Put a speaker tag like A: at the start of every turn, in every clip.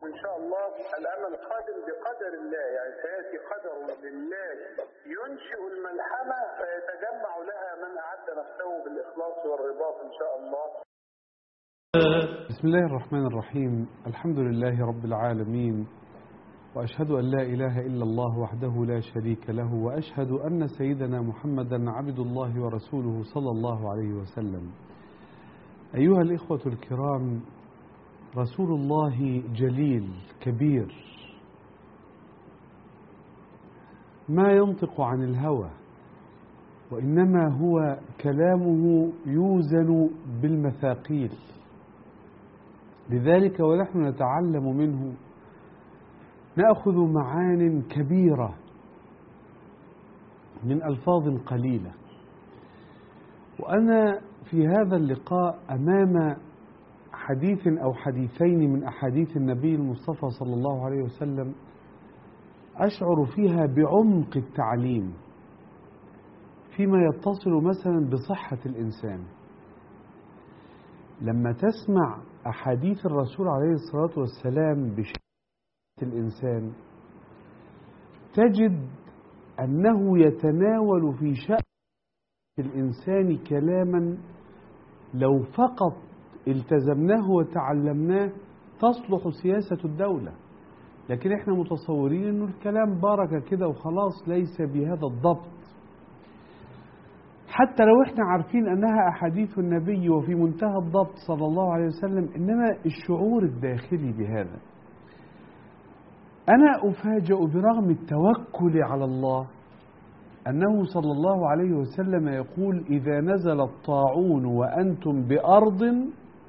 A: إن شاء الله الأمل قادم بقدر الله يعني سيأتي قدر لله ينشئ الملحمة فيتجمع لها من أعد نفسه بالإخلاص والرباط إن شاء الله
B: بسم الله الرحمن الرحيم الحمد لله رب العالمين وأشهد أن لا إله إلا الله وحده لا شريك له وأشهد أن سيدنا محمدا عبد الله ورسوله صلى الله عليه وسلم أيها الإخوة الكرام رسول الله جليل كبير ما ينطق عن الهوى وإنما هو كلامه يوزن بالمثاقيل لذلك ونحن نتعلم منه ناخذ معان كبيره من الفاظ قليله وانا في هذا اللقاء امام حديث او حديثين من احاديث النبي المصطفى صلى الله عليه وسلم اشعر فيها بعمق التعليم فيما يتصل مثلا بصحه الانسان لما تسمع أحاديث الرسول عليه الصلاة والسلام بشأن الإنسان تجد أنه يتناول في شأن الإنسان كلاما لو فقط التزمناه وتعلمناه تصلح سياسة الدولة لكن احنا متصورين انه الكلام بركة كده وخلاص ليس بهذا الضبط حتى لو احنا عارفين انها احاديث النبي وفي منتهى الضبط صلى الله عليه وسلم انما الشعور الداخلي بهذا انا افاجا برغم التوكل على الله انه صلى الله عليه وسلم يقول اذا نزل الطاعون وانتم بارض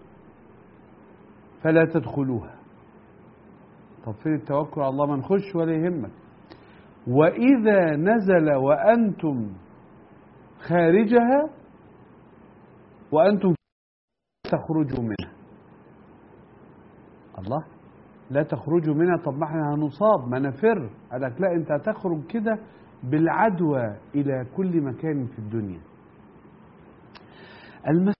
B: فلا تدخلوها طب فين التوكل على الله ما نخش ولا يهمك واذا نزل وانتم خارجها وأنتم تخرجوا منها الله لا تخرجوا منها طب ما احنا هنصاب ما نفر قال لك لا انت هتخرج كده بالعدوى الى كل مكان في الدنيا المسألة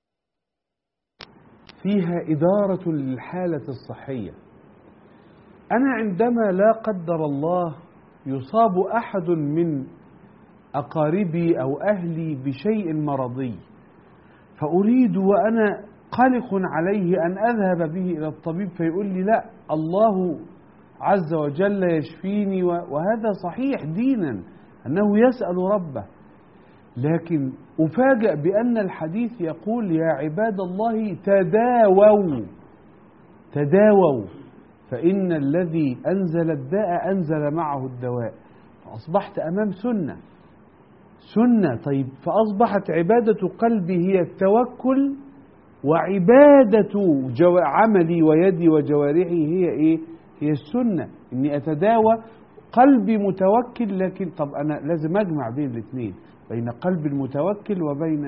B: فيها إدارة للحالة الصحية أنا عندما لا قدر الله يصاب أحد من أقاربي أو أهلي بشيء مرضي فأريد وأنا قلق عليه أن أذهب به إلى الطبيب فيقول لي لا الله عز وجل يشفيني وهذا صحيح دينا أنه يسأل ربه لكن أفاجأ بأن الحديث يقول يا عباد الله تداووا تداووا فإن الذي أنزل الداء أنزل معه الدواء فأصبحت أمام سنة سنة طيب فأصبحت عبادة قلبي هي التوكل وعبادة جو عملي ويدي وجوارحي هي إيه؟ هي السنة إني أتداوى قلبي متوكل لكن طب أنا لازم أجمع بين الاثنين بين قلب المتوكل وبين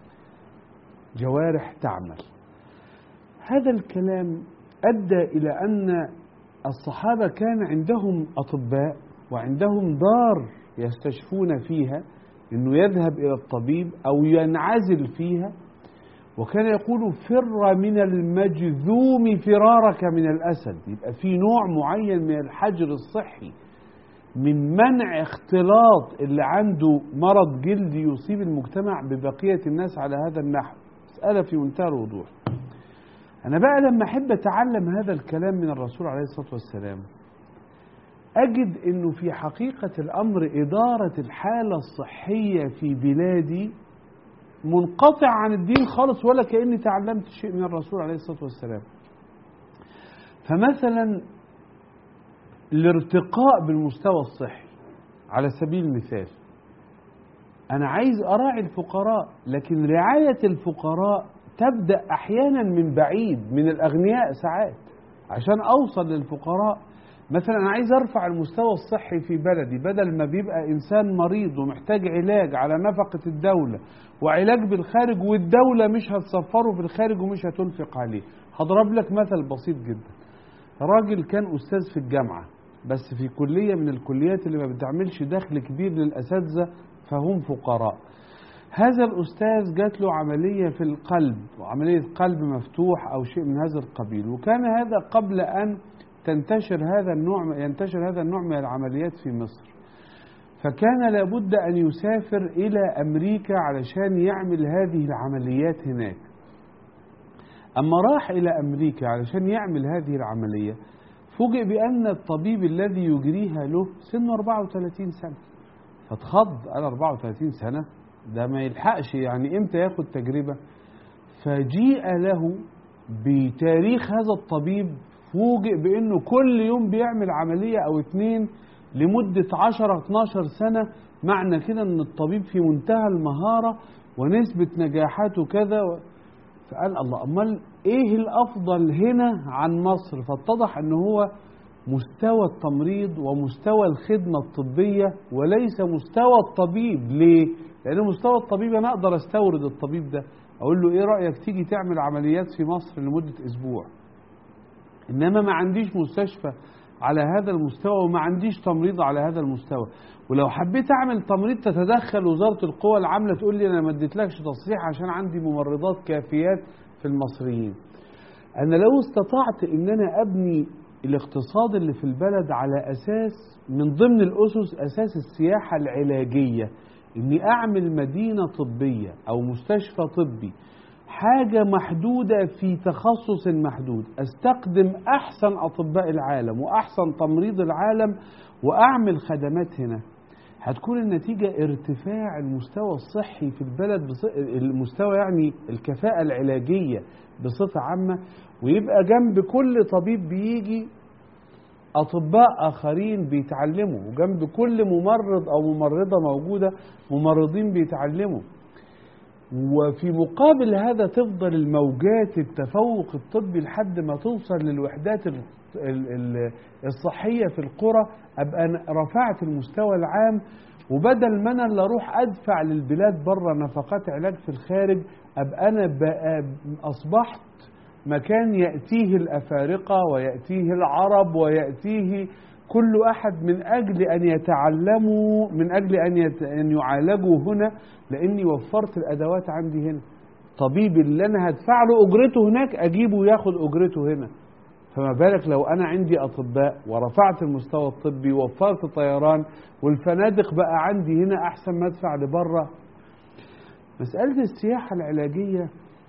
B: جوارح تعمل هذا الكلام أدى إلى أن الصحابة كان عندهم أطباء وعندهم دار يستشفون فيها انه يذهب الى الطبيب او ينعزل فيها وكان يقول فر من المجذوم فرارك من الاسد يبقى في نوع معين من الحجر الصحي من منع اختلاط اللي عنده مرض جلدي يصيب المجتمع ببقيه الناس على هذا النحو مساله في منتهى الوضوح انا بقى لما احب اتعلم هذا الكلام من الرسول عليه الصلاه والسلام أجد أنه في حقيقة الأمر إدارة الحالة الصحية في بلادي منقطع عن الدين خالص ولا كأني تعلمت شيء من الرسول عليه الصلاة والسلام فمثلا الارتقاء بالمستوى الصحي على سبيل المثال أنا عايز أراعي الفقراء لكن رعاية الفقراء تبدأ أحيانا من بعيد من الأغنياء ساعات عشان أوصل للفقراء مثلا انا عايز ارفع المستوى الصحي في بلدي بدل ما بيبقى انسان مريض ومحتاج علاج على نفقه الدوله وعلاج بالخارج والدوله مش هتسفره في الخارج ومش هتنفق عليه هضرب لك مثل بسيط جدا راجل كان استاذ في الجامعه بس في كليه من الكليات اللي ما بتعملش دخل كبير للاساتذه فهم فقراء هذا الأستاذ جات له عملية في القلب وعملية قلب مفتوح أو شيء من هذا القبيل وكان هذا قبل أن تنتشر هذا النوع ينتشر هذا النوع من العمليات في مصر فكان لابد أن يسافر إلى أمريكا علشان يعمل هذه العمليات هناك أما راح إلى أمريكا علشان يعمل هذه العملية فوجئ بأن الطبيب الذي يجريها له سنه 34 سنة فاتخض قال 34 سنة ده ما يلحقش يعني امتى ياخد تجربة فجيء له بتاريخ هذا الطبيب فوجئ بأنه كل يوم بيعمل عملية أو اتنين لمدة 10 12 سنة معنى كده أن الطبيب في منتهى المهارة ونسبة نجاحاته كذا فقال الله أمال إيه الأفضل هنا عن مصر فاتضح أنه هو مستوى التمريض ومستوى الخدمة الطبية وليس مستوى الطبيب ليه؟ لأن مستوى الطبيب أنا أقدر أستورد الطبيب ده أقول له إيه رأيك تيجي تعمل عمليات في مصر لمدة أسبوع إنما ما عنديش مستشفى على هذا المستوى وما عنديش تمريض على هذا المستوى ولو حبيت اعمل تمريض تتدخل وزاره القوى العامله تقول لي انا ما اديتلكش تصريح عشان عندي ممرضات كافيات في المصريين انا لو استطعت ان انا ابني الاقتصاد اللي في البلد على اساس من ضمن الاسس اساس السياحه العلاجيه اني اعمل مدينه طبيه او مستشفى طبي حاجة محدودة في تخصص محدود استخدم أحسن أطباء العالم وأحسن تمريض العالم وأعمل خدمات هنا هتكون النتيجة ارتفاع المستوى الصحي في البلد بص... المستوى يعني الكفاءة العلاجية بصفة عامة ويبقى جنب كل طبيب بيجي أطباء آخرين بيتعلموا وجنب كل ممرض أو ممرضة موجودة ممرضين بيتعلموا وفي مقابل هذا تفضل الموجات التفوق الطبي لحد ما توصل للوحدات الصحية في القرى أبقى رفعت المستوى العام وبدل ما أنا اللي أروح أدفع للبلاد بره نفقات علاج في الخارج أبقى أنا بقى أصبحت مكان يأتيه الأفارقة ويأتيه العرب ويأتيه كل أحد من أجل أن يتعلموا من أجل أن, يت... أن يعالجوا هنا لأني وفرت الأدوات عندي هنا طبيب اللي أنا هدفع له أجرته هناك أجيبه ياخد أجرته هنا فما بالك لو أنا عندي أطباء ورفعت المستوى الطبي ووفرت طيران والفنادق بقى عندي هنا أحسن ما أدفع لبره مسألة السياحة العلاجية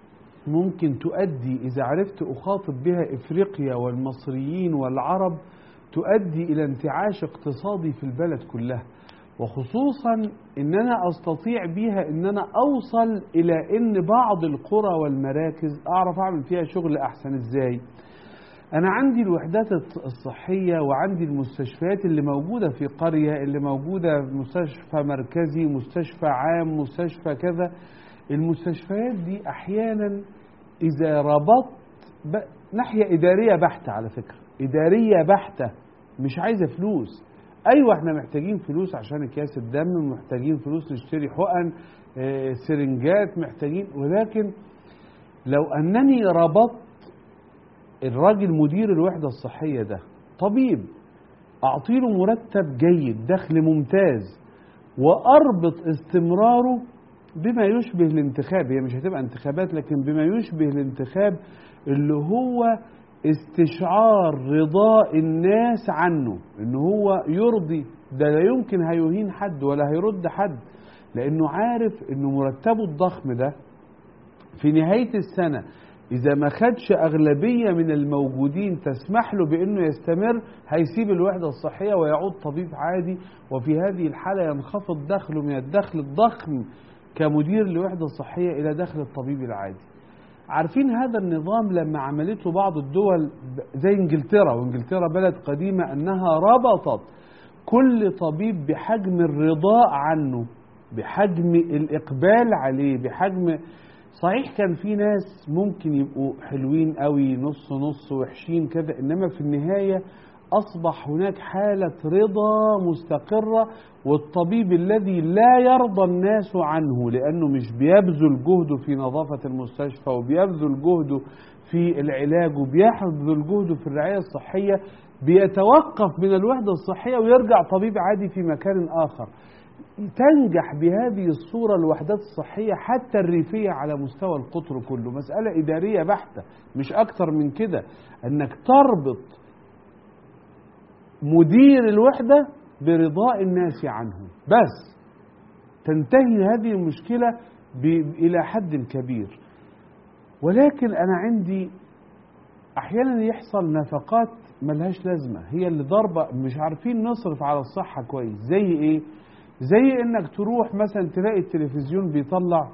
B: ممكن تؤدي إذا عرفت أخاطب بها إفريقيا والمصريين والعرب تؤدي إلى انتعاش اقتصادي في البلد كلها وخصوصا ان انا استطيع بيها ان انا اوصل الى ان بعض القرى والمراكز اعرف اعمل فيها شغل احسن ازاي انا عندي الوحدات الصحيه وعندي المستشفيات اللي موجوده في قريه اللي موجوده مستشفى مركزي مستشفى عام مستشفى كذا المستشفيات دي احيانا اذا ربطت ناحيه اداريه بحته على فكره اداريه بحته مش عايزه فلوس ايوه احنا محتاجين فلوس عشان اكياس الدم محتاجين فلوس نشتري حقن اه سرنجات محتاجين ولكن لو انني ربطت الراجل مدير الوحده الصحيه ده طبيب اعطيله مرتب جيد دخل ممتاز واربط استمراره بما يشبه الانتخاب هي مش هتبقى انتخابات لكن بما يشبه الانتخاب اللي هو استشعار رضاء الناس عنه ان هو يرضي ده لا يمكن هيهين حد ولا هيرد حد لانه عارف انه مرتبه الضخم ده في نهايه السنه اذا ما خدش اغلبيه من الموجودين تسمح له بانه يستمر هيسيب الوحده الصحيه ويعود طبيب عادي وفي هذه الحاله ينخفض دخله من الدخل الضخم كمدير لوحده صحيه الى دخل الطبيب العادي عارفين هذا النظام لما عملته بعض الدول زي انجلترا وانجلترا بلد قديمة انها ربطت كل طبيب بحجم الرضاء عنه بحجم الاقبال عليه بحجم صحيح كان في ناس ممكن يبقوا حلوين قوي نص نص وحشين كذا انما في النهاية اصبح هناك حالة رضا مستقرة والطبيب الذي لا يرضى الناس عنه لانه مش بيبذل جهده في نظافة المستشفى وبيبذل جهده في العلاج وبيبذل جهده في الرعاية الصحية بيتوقف من الوحدة الصحية ويرجع طبيب عادي في مكان آخر تنجح بهذه الصورة الوحدات الصحية حتى الريفية على مستوى القطر كله مسألة إدارية بحتة مش أكتر من كده أنك تربط مدير الوحدة برضاء الناس عنه بس تنتهي هذه المشكلة ب- إلى حد كبير ولكن أنا عندي أحيانا يحصل نفقات ملهاش لازمة هي اللي ضربة مش عارفين نصرف على الصحة كويس زي إيه؟ زي إنك تروح مثلا تلاقي التلفزيون بيطلع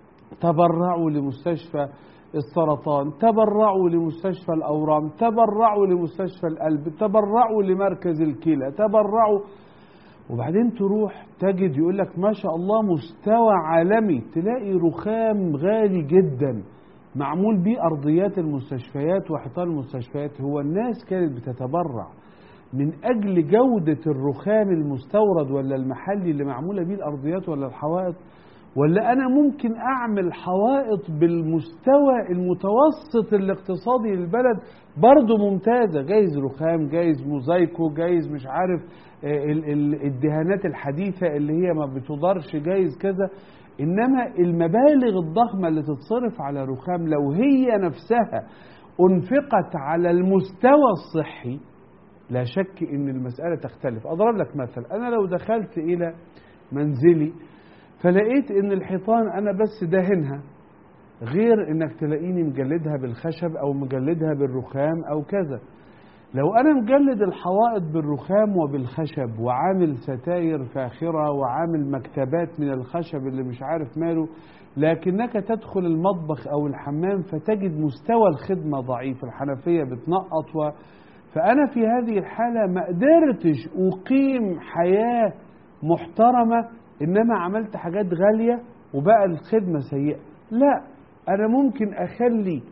B: تبرعوا لمستشفى السرطان تبرعوا لمستشفى الأورام تبرعوا لمستشفى القلب تبرعوا لمركز الكلى تبرعوا وبعدين تروح تجد يقول لك ما شاء الله مستوى عالمي تلاقي رخام غالي جدا معمول بيه أرضيات المستشفيات وحيطان المستشفيات هو الناس كانت بتتبرع من أجل جودة الرخام المستورد ولا المحلي اللي معمولة بيه الأرضيات ولا الحوائط ولا أنا ممكن أعمل حوائط بالمستوى المتوسط الاقتصادي للبلد برضه ممتازة جايز رخام جايز موزايكو جايز مش عارف آه، ال- ال- الدهانات الحديثة اللي هي ما بتضرش جايز كذا إنما المبالغ الضخمة اللي تتصرف على رخام لو هي نفسها أنفقت على المستوى الصحي لا شك ان المسألة تختلف اضرب لك مثل انا لو دخلت الى منزلي فلقيت ان الحيطان انا بس دهنها غير انك تلاقيني مجلدها بالخشب او مجلدها بالرخام او كذا لو انا مجلد الحوائط بالرخام وبالخشب وعامل ستاير فاخرة وعامل مكتبات من الخشب اللي مش عارف ماله لكنك تدخل المطبخ او الحمام فتجد مستوى الخدمة ضعيف الحنفية بتنقط و فأنا في هذه الحالة ما قدرتش أقيم حياة محترمة إنما عملت حاجات غالية وبقى الخدمة سيئة لا أنا ممكن أخلي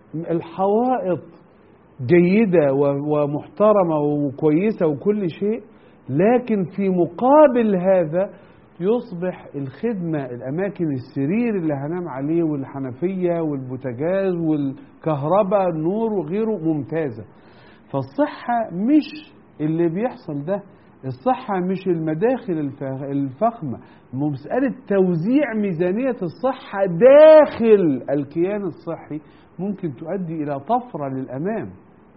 B: الحوائط جيدة و- ومحترمة وكويسة وكل شيء لكن في مقابل هذا يصبح الخدمة الأماكن السرير اللي هنام عليه والحنفية والبوتاجاز والكهرباء النور وغيره ممتازة فالصحة مش اللي بيحصل ده الصحة مش المداخل الف- الفخمة مسألة توزيع ميزانية الصحة داخل الكيان الصحي ممكن تؤدي إلى طفرة للأمام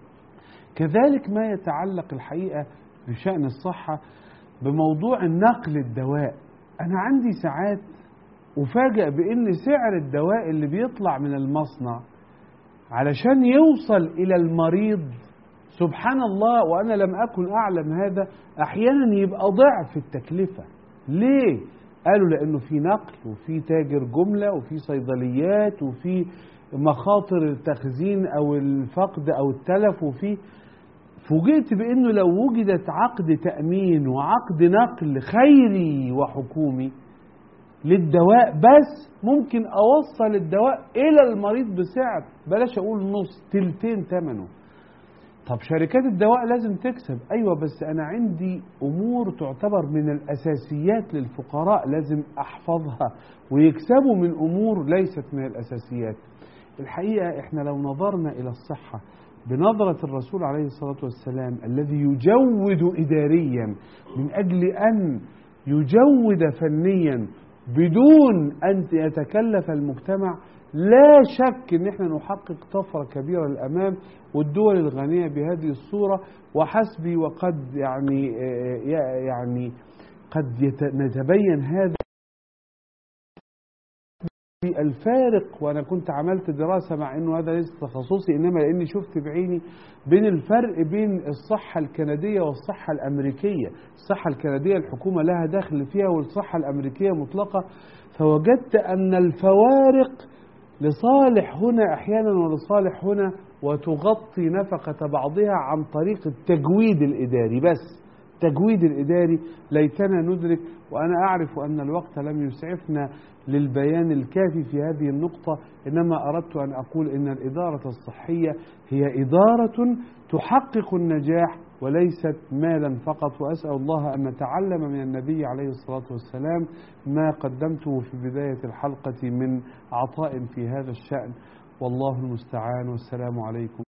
B: كذلك ما يتعلق الحقيقة بشأن الصحة بموضوع النقل الدواء أنا عندي ساعات أفاجأ بأن سعر الدواء اللي بيطلع من المصنع علشان يوصل إلى المريض سبحان الله وأنا لم أكن أعلم هذا أحيانا يبقى ضعف التكلفة ليه؟ قالوا لأنه في نقل وفي تاجر جملة وفي صيدليات وفي مخاطر التخزين أو الفقد أو التلف وفي فوجئت بأنه لو وجدت عقد تأمين وعقد نقل خيري وحكومي للدواء بس ممكن أوصل الدواء إلى المريض بسعر بلاش أقول نص تلتين ثمنه طب شركات الدواء لازم تكسب أيوة بس أنا عندي أمور تعتبر من الأساسيات للفقراء لازم أحفظها ويكسبوا من أمور ليست من الأساسيات الحقيقة إحنا لو نظرنا إلى الصحة بنظرة الرسول عليه الصلاة والسلام الذي يجود إداريا من أجل أن يجود فنيا بدون أن يتكلف المجتمع لا شك ان احنا نحقق طفره كبيره للامام والدول الغنيه بهذه الصوره وحسبي وقد يعني يعني قد نتبين هذا الفارق وانا كنت عملت دراسه مع انه هذا ليس تخصصي انما لاني شفت بعيني بين الفرق بين الصحه الكنديه والصحه الامريكيه، الصحه الكنديه الحكومه لها دخل فيها والصحه الامريكيه مطلقه فوجدت ان الفوارق لصالح هنا احيانا ولصالح هنا وتغطي نفقه بعضها عن طريق التجويد الاداري بس التجويد الاداري ليتنا ندرك وانا اعرف ان الوقت لم يسعفنا للبيان الكافي في هذه النقطة إنما أردت أن أقول إن الإدارة الصحية هي إدارة تحقق النجاح وليست مالا فقط وأسأل الله أن نتعلم من النبي عليه الصلاة والسلام ما قدمته في بداية الحلقة من عطاء في هذا الشأن والله المستعان والسلام عليكم